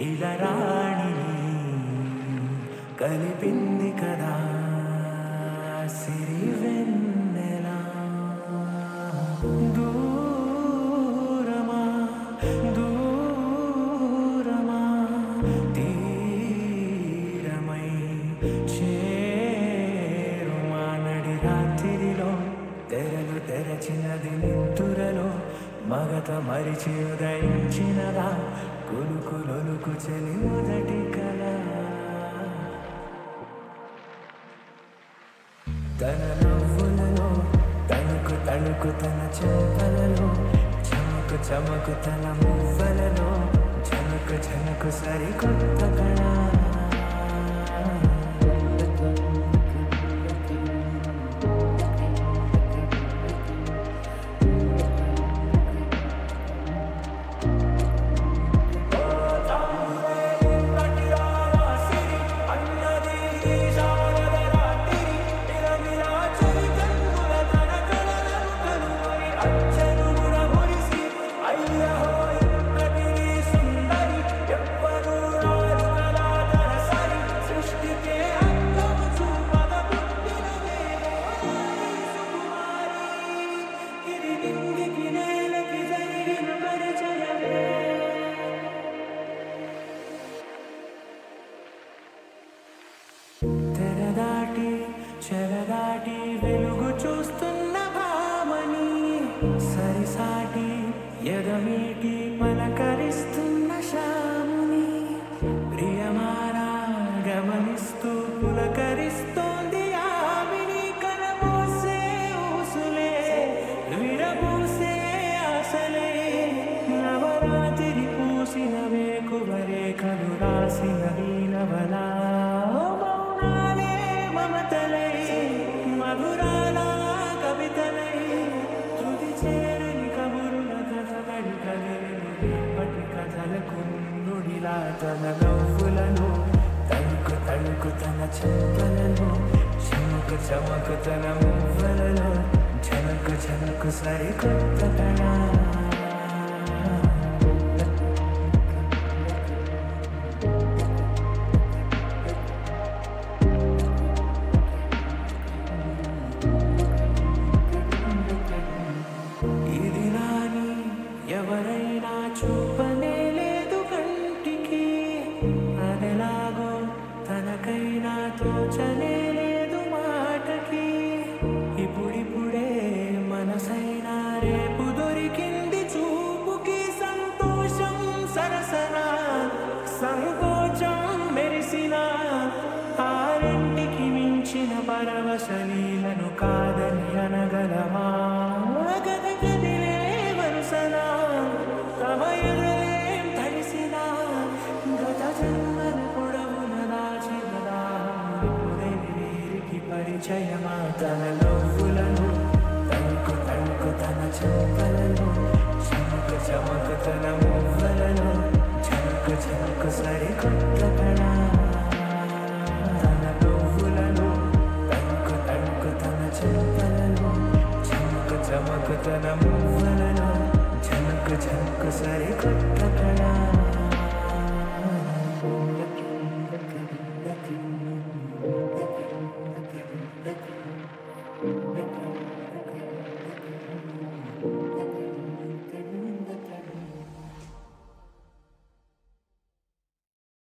ఇలా రాణిని కలిపింది కదా సిరి వెన్నెలా దూరమా దూరమా తీరమై చేరుమా నడి రాత్రిలో తెరలు తెరచినది నిద్దురలో మగత మరిచి ఉదయించినదా కులుకులొలుకు చెలి మొదటి కళ తన నవ్వులలో తణుకు తణుకు తన చెంపలలో చమకు చమకు తన మువ్వలలో చనుకు చనుకు సరికొత్త కళ తెరదాటి చెరదాటి వెలుగు చూస్తున్న భామని సరిసాటి ఎదమీటి పలకరిస్తున్న శాముని ప్రియమారా గమనిస్తూ పులకరిస్తోంది ఆవిని కనమోసే ఊసులే విరబూసే ఆశలే నవరాత్రి పూసిన వేకువరే కలు రాసిన వీణవలా మౌనాలే మమతలై మధురాల కవితలై తుది చేరని కబురుల కథగడి కదిలిను రేపటి కథలకు నుడిలా తన నవ్వులను తణుకు తణుకు తన చెంపలలో చమకు చమకు తన మువ్వలలో జనకు జనకు సరికొత్త కళ ఇది నాని ఎవరైనా చూపనే లేదు కంటికి అదెలాగో తనకైనా తోచనే లేదు మాటకి ఇప్పుడిప్పుడే మనసైనా రేపు దొరికింది చూపుకి సంతోషం సరసన సంకోచం మెరిసిన ఆరింటికి మించిన పరవశలీలను కాదని అనగలమా గద గదిలే వరుసన తమ ఎదురేం తడిసిన గత జన్మల పొడవున దాచిన దాహముని వీరికి పరిచయమా తన నవ్వులను తణుకు తణుకు తన చెంపలను చమకు చమకు తన మువ్వలను చమకు చమకు సరికొత్త కళ తన నవ్వులను తణుకు తణుకు తన చెంపలను చమకు చమకు తన మువ్వలను చమకు చమకు సరికొత్త కళ